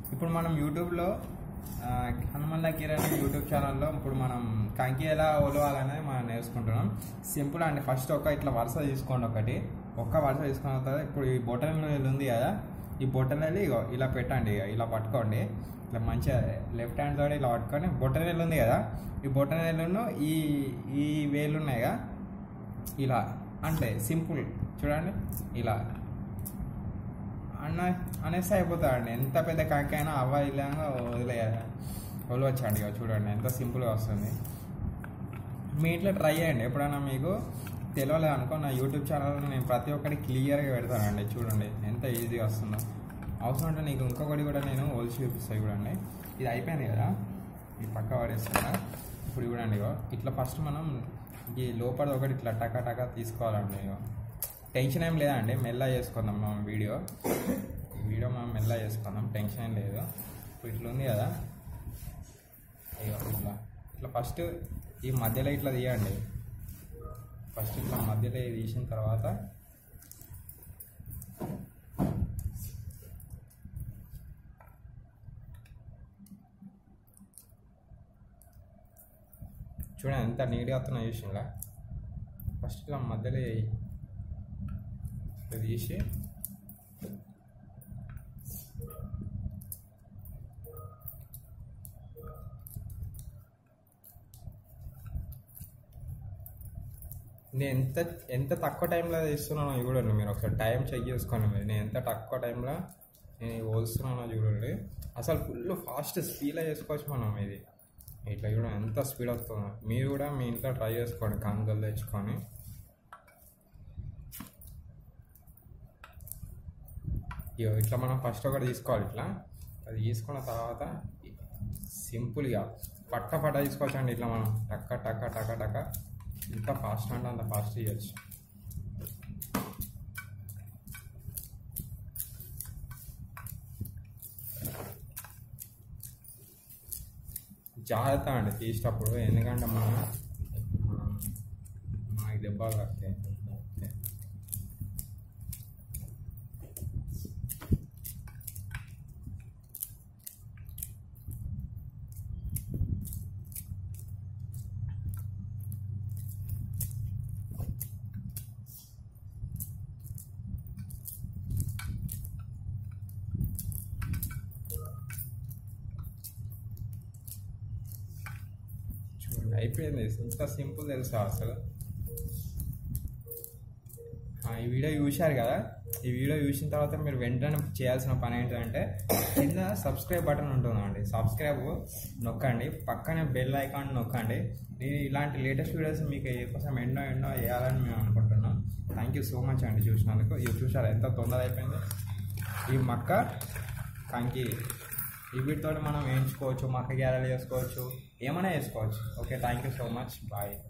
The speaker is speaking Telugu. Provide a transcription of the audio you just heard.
ఇప్పుడు మనం యూట్యూబ్లో ఆ, హనుమల్ల కిరణ్ యూట్యూబ్ ఛానల్లో ఇప్పుడు మనం కంకి ఎలా ఒలవాలనేది మనం నేర్చుకుంటున్నాం సింపుల్ అండి ఫస్ట్ ఒక ఇట్లా వరుస తీసుకోండి ఒకటి ఒక్క వరుస తీసుకున్న తర్వాత ఇప్పుడు ఈ బొటన్ వేలు ఉంది కదా ఈ బొటన్ వేలు ఇగో ఇలా పెట్టండి ఇగో ఇలా పట్టుకోండి ఇట్లా మంచిగా లెఫ్ట్ హ్యాండ్ తోటి ఇలా పట్టుకొని బొటన్ వేలు ఉంది కదా ఈ బొటన్ వేలును ఈ ఈ వేలు ఉన్నాయి కదా ఇలా అంటే సింపుల్ చూడండి ఇలా అన్న అనేసి అయిపోతాడండి ఎంత పెద్ద కాకి అయినా అవ్వ ఇలాగా వదిలేయాలి వదిలవచ్చండి ఇక చూడండి ఎంత సింపుల్గా వస్తుంది మీ ఇంట్లో ట్రై చేయండి ఎప్పుడైనా మీకు తెలియలేదు అనుకో నా యూట్యూబ్ ఛానల్ నేను ప్రతి ఒక్కటి క్లియర్గా పెడతానండి చూడండి ఎంత ఈజీగా వస్తుందో అవసరం అంటే నీకు ఇంకొకటి కూడా నేను ఒలిచి చూపిస్తాను చూడండి ఇది అయిపోయింది కదా ఈ పక్క పడేస్తున్నా ఇప్పుడు చూడండి ఇగో ఇట్లా ఫస్ట్ మనం ఈ లోపల ఒకటి ఇట్లా టకా టకా తీసుకోవాలండి ఇగో టెన్షన్ ఏం లేదండి మెల్ల చేసుకుందాం మనం వీడియో వీడియో మనం మెల్ల చేసుకుందాం టెన్షన్ ఏం లేదు ఇప్పుడు ఇట్లా ఉంది కదా ఇగో ఇట్లా ఇట్లా ఫస్ట్ ఈ మధ్యలో ఇట్లా తీయండి ఫస్ట్ ఇట్లా మధ్యలో తీసిన తర్వాత చూడండి ఎంత నీట్గా వస్తున్నా చూసిందా ఫస్ట్ ఇట్లా మధ్యలో వేయి. ఇట్లా తీసి నేను ఎంత ఎంత తక్కువ టైంలో తీస్తున్నానో చూడండి మీరు ఒకసారి టైం చెక్ చేసుకోండి మీరు నేను ఎంత తక్కువ టైంలో నేను ఇది పోస్తున్నానో చూడండి అసలు ఫుల్ ఫాస్ట్ స్పీడ్లో చేసుకోవచ్చు మనం ఇది ఇట్లా చూడండి ఎంత స్పీడ్ వస్తుందో మీరు కూడా మీ ఇంట్లో ట్రై చేసుకోండి కంకలు తెచ్చుకొని ఇగో ఇట్లా మనం ఫస్ట్ ఒకటి తీసుకోవాలి ఇట్లా అది తీసుకున్న తర్వాత సింపుల్గా పట్ట పట్ట తీసుకోవచ్చండి ఇట్లా మనం టక్క టక్క టక్క టక్క ఎంత ఫాస్ట్ అంటే అంత ఫాస్ట్ చేయొచ్చు జాగ్రత్త అండి తీసేటప్పుడు ఎందుకంటే మనం మనం- మనకి దెబ్బలు వస్తాయి చూడండి అయిపోయింది ఇంత సింపుల్ తెలుసా అసలు ఆ, ఈ వీడియో చూశారు కదా ఈ వీడియో చూసిన తర్వాత మీరు వెంటనే చేయాల్సిన పని ఏంటంటే కింద సబ్స్క్రైబ్ బటన్ ఉంటుందండి సబ్స్క్రైబ్ నొక్కండి పక్కనే బెల్ ఐకాన్ నొక్కండి నేను ఇలాంటి లేటెస్ట్ వీడియోస్ మీకు కోసం ఎన్నో ఎన్నో వేయాలని మేము అనుకుంటున్నాం థ్యాంక్ యూ సో మచ్ అండి చూసినందుకు ఇది చూసారు ఎంత తొందర అయిపోయింది ఈ మక్క కంకి ఈ వీటితో మనం వేయించుకోవచ్చు మక్క గ్యారెలు చేసుకోవచ్చు ఏమైనా చేసుకోవచ్చు okay thank you so much bye